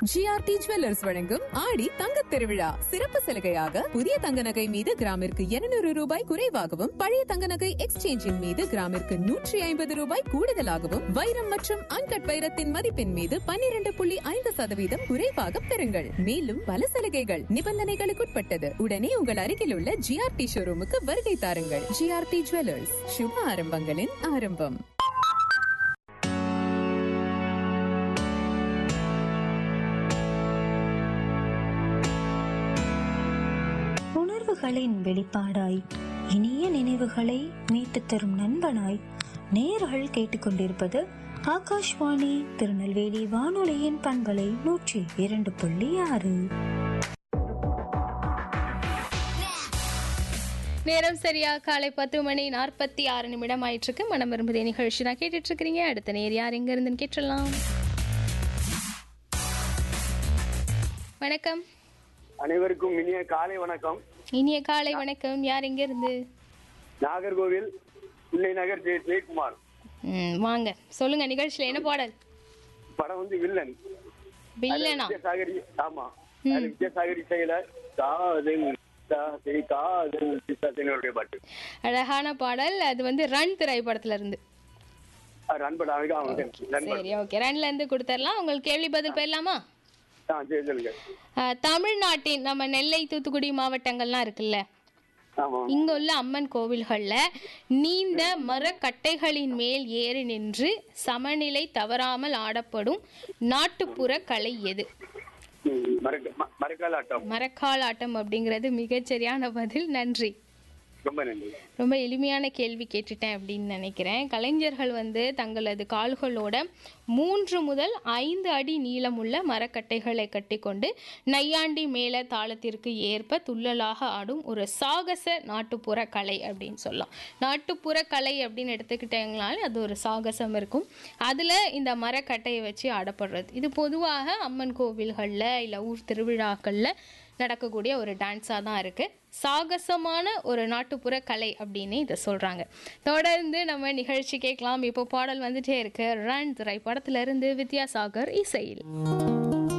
GRT jewellers வழங்கும் ஆடி தங்கத் திருவிழா சிறப்பு சலுகையாக புதிய தங்க நகை மீது கிராமிற்கு 200 ரூபாய் குறைவாகவும் பழைய தங்க நகை எக்ஸ்சேஞ்சின் மீது கிராமிற்கு நூற்றி ஐம்பது ரூபாய் கூடுதலாகவும் வைரம் மற்றும் அன்கட் வைரத்தின் மதிப்பின் மீது 12.5% புள்ளி ஐந்து சதவீதம் குறைவாக பெறுங்கள் மேலும் பல சலுகைகள் நிபந்தனைகளுக்குட்பட்டது உடனே உங்கள் அருகில் உள்ள ஜிஆர்டி ஷோரூமுக்கு வருகை தாருங்கள் ஜிஆர்டி ஜுவல்லர்ஸ் சுப ஆரம்பங்களின் ஆரம்பம் உணர்வுகளின் வெளிப்பாடாய் இனிய நினைவுகளை மீட்டுத் தரும் நண்பனாய் நேர்கள் கேட்டுக்கொண்டிருப்பது ஆகாஷ்வாணி திருநெல்வேலி வானொலியின் பண்பலை நூற்றி இரண்டு புள்ளி ஆறு நேரம் சரியா காலை பத்து மணி நாற்பத்தி ஆறு நிமிடம் ஆயிட்டு இருக்கு மனம் விரும்புதே நிகழ்ச்சி தான் கேட்டுட்டு இருக்கிறீங்க அடுத்த நேர் யார் எங்க இருந்துன்னு கேட்டுடலாம் வணக்கம் அனைவருக்கும் இனிய காலை வணக்கம் இனிய காலை வணக்கம் யார் எங்க இருந்து நாகர்கோவில் பிள்ளை நகர் ஜெய ஜெயக்குமார் ம், வாங்க சொல்லுங்க நிகழ்ச்சியில என்ன பாடல் படம் வந்து வில்லன் வில்லனா விஜயசாகரி ஆமா அதுல விஜயசாகரி செயல காதல் தாசை காதல் பிசாசைனுடைய பாட்டு அழகான பாடல் அது வந்து ரன் திரைப்படத்துல இருந்து அது நண்பன் அழகா அவங்க நண்பன் சரி ஓகே ரன்ல இருந்து கொடுத்துடலாம் உங்களுக்கு கேள்வி பதில் போயிடலாமா ஆ சரி சொல்லுங்க அஹ், தமிழ்நாட்டின் நம்ம நெல்லை தூத்துக்குடி மாவட்டங்கள்லாம் இருக்குல்ல ஆமா இங்க உள்ள அம்மன் கோவில்கள்ல நீண்ட மரக்கட்டைகளின் மேல் ஏறி நின்று சமநிலை தவறாமல் ஆடப்படும் நாட்டுப்புற கலை எது ம், மரக்க ம- மரக்கால் ஆட்டம் மரக்கால் ஆட்டம் அப்படிங்கிறது மிகச்சரியான பதில் நன்றி ரொம்ப நன்றி ரொம்ப எளிமையான கேள்வி கேட்டுட்டேன் அப்படின்னு நினைக்கிறேன் கலைஞர்கள் வந்து தங்களது கால்களோட மூன்று முதல் ஐந்து அடி நீளமுள்ள மரக்கட்டைகளை கட்டிக்கொண்டு நையாண்டி மேல தாளத்திற்கு ஏற்ப துள்ளலாக ஆடும் ஒரு சாகச நாட்டுப்புற கலை அப்படின்னு சொல்லலாம் நாட்டுப்புற கலை அப்படின்னு எடுத்துக்கிட்டீங்கனாலே அது ஒரு சாகசம் இருக்கும் அதில் இந்த மரக்கட்டையை வச்சு ஆடப்படுறது இது பொதுவாக அம்மன் கோவில்களில் இல்லை ஊர் திருவிழாக்களில் நடக்கக்கூடிய ஒரு டான்ஸாக தான் இருக்குது சாகசமான ஒரு நாட்டுப்புற கலை அப்படின்னு இதை சொல்கிறாங்க தொடர்ந்து நம்ம நிகழ்ச்சி கேட்கலாம் இப்போ பாடல் வந்துட்டே இருக்கு ரன் திரைப்படத்துல இருந்து வித்யாசாகர் இசையில்